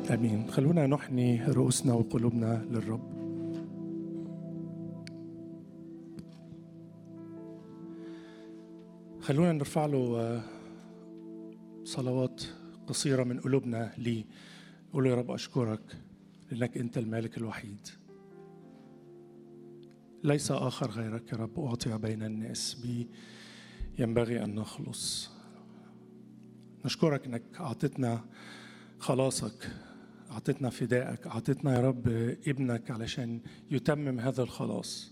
امين خلونا نحني رؤوسنا وقلوبنا للرب خلونا نرفع له آه، صلوات قصيرة من قلوبنا ليه قول له يا رب أشكرك لأنك أنت المالك الوحيد ليس آخر غيرك يا رب أعطي بين الناس بي ينبغي أن نخلص نشكرك أنك أعطتنا خلاصك أعطتنا فدائك أعطتنا يا رب ابنك علشان يتمم هذا الخلاص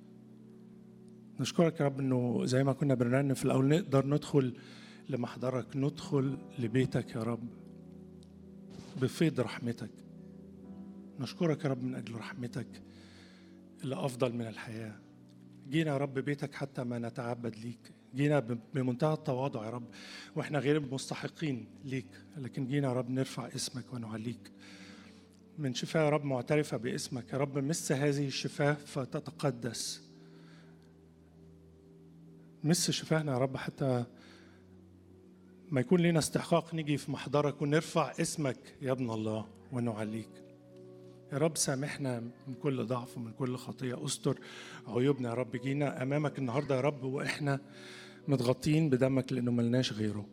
نشكرك يا رب أنه زي ما كنا بنرنم في الأول نقدر ندخل لمحضرك ندخل لبيتك يا رب بفيض رحمتك نشكرك يا رب من أجل رحمتك اللي أفضل من الحياة جينا يا رب بيتك حتى ما نتعبد ليك جينا ب- بمنتهى التواضع يا رب واحنا غير مستحقين ليك لكن جينا يا رب نرفع اسمك ونعليك من شفاء يا رب معترفة باسمك يا رب مس هذه الشفاة فتتقدس مس شفاهنا يا رب حتى ما يكون لنا استحقاق نيجي في محضرك ونرفع اسمك يا ابن الله ونعليك يا رب سامحنا من كل ضعف ومن كل خطية استر عيوبنا يا رب جينا أمامك النهاردة يا رب وإحنا متغطين بدمك لأنه ملناش غيره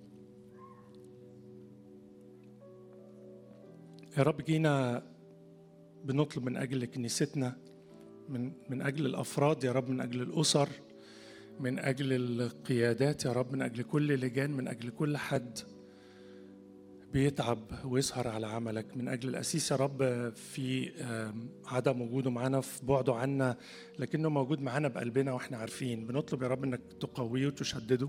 يا رب جينا بنطلب من أجل كنيستنا من من أجل الأفراد يا رب من أجل الأسر من أجل القيادات يا رب من أجل كل لجان من أجل كل حد بيتعب ويسهر على عملك من أجل الأسيس يا رب في آم، عدم وجوده معانا في بعده عنا لكنه موجود معانا بقلبنا وإحنا عارفين بنطلب يا رب إنك تقويه وتشدده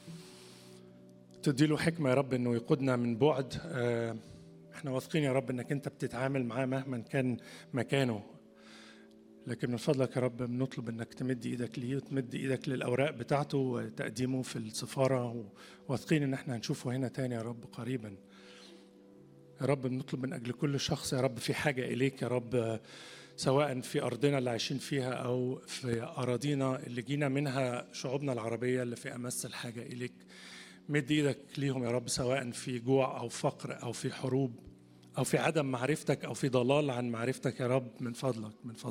تديله حكمة يا رب إنه يقودنا من بعد آه، إحنا واثقين يا رب إنك أنت بتتعامل معاه مهما كان مكانه لكن من فضلك يا رب بنطلب انك تمد ايدك ليه وتمد ايدك للاوراق بتاعته وتقديمه في السفاره واثقين ان احنا هنشوفه هنا تاني يا رب قريبا يا رب بنطلب من اجل كل شخص يا رب في حاجه اليك يا رب سواء في ارضنا اللي عايشين فيها او في اراضينا اللي جينا منها شعوبنا العربيه اللي في امس الحاجه اليك مد ايدك ليهم يا رب سواء في جوع او فقر او في حروب او في عدم معرفتك او في ضلال عن معرفتك يا رب من فضلك من فضلك